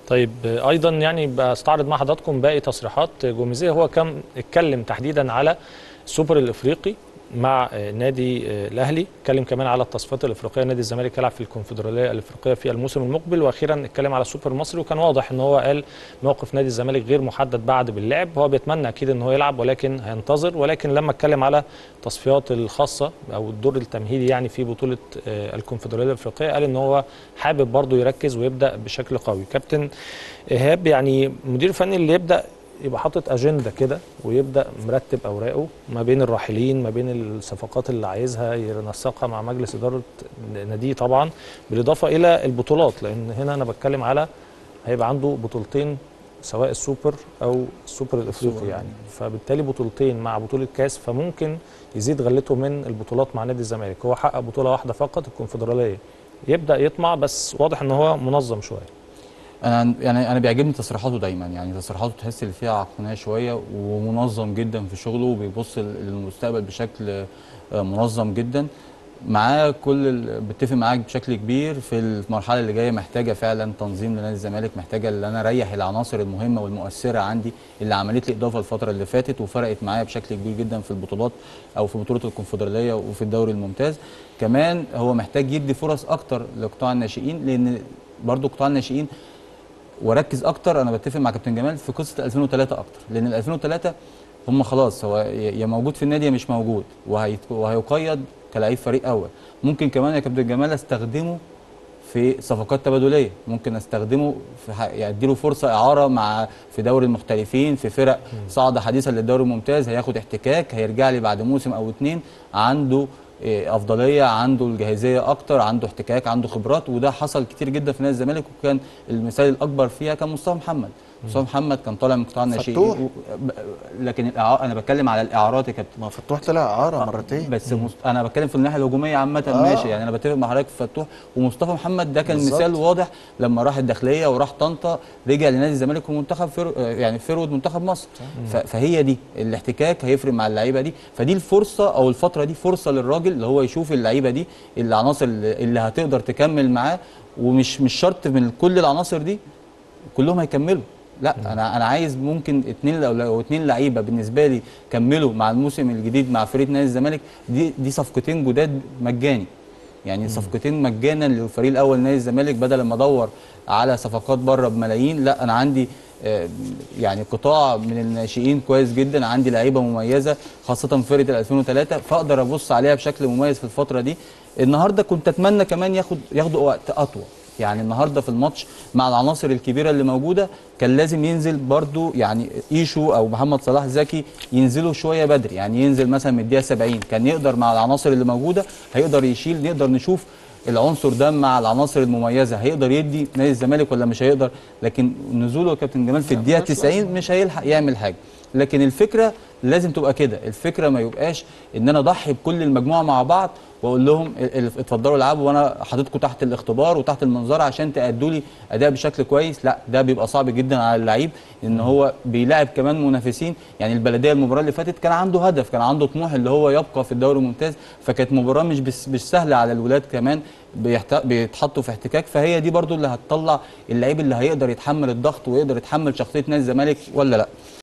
طيب ايضا يعني بستعرض مع حضراتكم باقي تصريحات جوميزيه هو كان اتكلم تحديدا على السوبر الافريقي مع نادي الاهلي اتكلم كمان على التصفيات الافريقيه نادي الزمالك يلعب في الكونفدراليه الافريقيه في الموسم المقبل واخيرا اتكلم على السوبر المصري وكان واضح ان هو قال موقف نادي الزمالك غير محدد بعد باللعب هو بيتمنى اكيد ان هو يلعب ولكن هينتظر ولكن لما اتكلم على التصفيات الخاصه او الدور التمهيدي يعني في بطوله الكونفدراليه الافريقيه قال ان هو حابب برضه يركز ويبدا بشكل قوي كابتن ايهاب يعني مدير فني اللي يبدا يبقى حاطط اجنده كده ويبدا مرتب اوراقه ما بين الراحلين ما بين الصفقات اللي عايزها ينسقها مع مجلس اداره ناديه طبعا بالاضافه الى البطولات لان هنا انا بتكلم على هيبقى عنده بطولتين سواء السوبر او السوبر الافريقي يعني فبالتالي بطولتين مع بطوله كاس فممكن يزيد غلته من البطولات مع نادي الزمالك هو حقق بطوله واحده فقط الكونفدراليه يبدا يطمع بس واضح ان هو منظم شويه انا يعني انا بيعجبني تصريحاته دايما يعني تصريحاته تحس اللي فيها عقلانيه شويه ومنظم جدا في شغله وبيبص للمستقبل بشكل منظم جدا معاه كل بتفق معاك بشكل كبير في المرحله اللي جايه محتاجه فعلا تنظيم لنادي الزمالك محتاجه ان انا اريح العناصر المهمه والمؤثره عندي اللي عملت لي اضافه الفتره اللي فاتت وفرقت معايا بشكل كبير جدا في البطولات او في بطوله الكونفدراليه وفي الدوري الممتاز كمان هو محتاج يدي فرص اكتر لقطاع الناشئين لان برضو قطاع الناشئين واركز اكتر انا بتفق مع كابتن جمال في قصه 2003 اكتر لان ال 2003 هم خلاص هو يا موجود في النادي يا مش موجود وهيقيد كلاعب فريق اول ممكن كمان يا كابتن جمال استخدمه في صفقات تبادليه ممكن استخدمه في يدي له فرصه اعاره مع في دوري المحترفين في فرق صاعده حديثا للدوري الممتاز هياخد احتكاك هيرجع لي بعد موسم او اتنين عنده افضليه عنده الجاهزيه اكتر عنده احتكاك عنده خبرات وده حصل كتير جدا في نادي الزمالك وكان المثال الاكبر فيها كان مصطفى محمد مصطفى محمد كان طالع من قطاع الناشئين لكن الإعار... انا بتكلم على الاعارات يا كابتن ما فتوح طلع اعاره مرتين بس مست... انا بتكلم في الناحيه الهجوميه عامه آه. ماشي يعني انا بتفق مع حضرتك في فتوح ومصطفى محمد ده كان بالزبط. مثال واضح لما راح الداخليه وراح طنطا رجع لنادي الزمالك ومنتخب فر... يعني فرود منتخب مصر ف... فهي دي الاحتكاك هيفرق مع اللعيبه دي فدي الفرصه او الفتره دي فرصه للراجل اللي هو يشوف اللعيبه دي العناصر اللي هتقدر تكمل معاه ومش مش شرط من كل العناصر دي كلهم هيكملوا لا انا انا عايز ممكن اثنين لو اثنين لعيبه بالنسبه لي كملوا مع الموسم الجديد مع فريق نادي الزمالك دي دي صفقتين جداد مجاني يعني مم. صفقتين مجانا للفريق الاول نادي الزمالك بدل ما ادور على صفقات بره بملايين لا انا عندي يعني قطاع من الناشئين كويس جدا عندي لعيبه مميزه خاصه فرقه ال 2003 فاقدر ابص عليها بشكل مميز في الفتره دي النهارده كنت اتمنى كمان ياخد ياخدوا وقت اطول يعني النهارده في الماتش مع العناصر الكبيره اللي موجوده كان لازم ينزل برضو يعني ايشو او محمد صلاح زكي ينزلوا شويه بدري يعني ينزل مثلا من الدقيقه 70 كان يقدر مع العناصر اللي موجوده هيقدر يشيل نقدر نشوف العنصر ده مع العناصر المميزه هيقدر يدي نادي الزمالك ولا مش هيقدر لكن نزوله كابتن جمال في الدقيقه 90 مش هيلحق يعمل حاجه لكن الفكره لازم تبقى كده الفكره ما يبقاش ان انا اضحي بكل المجموعه مع بعض واقول لهم اتفضلوا العبوا وانا حاططكم تحت الاختبار وتحت المنظره عشان تادوا لي اداء بشكل كويس لا ده بيبقى صعب جدا على اللعيب ان هو بيلاعب كمان منافسين يعني البلديه المباراه اللي فاتت كان عنده هدف كان عنده طموح اللي هو يبقى في الدوري الممتاز فكانت مباراه مش مش سهله على الولاد كمان بيتحطوا في احتكاك فهي دي برضو اللي هتطلع اللعيب اللي هيقدر يتحمل الضغط ويقدر يتحمل شخصيه نادي الزمالك ولا لا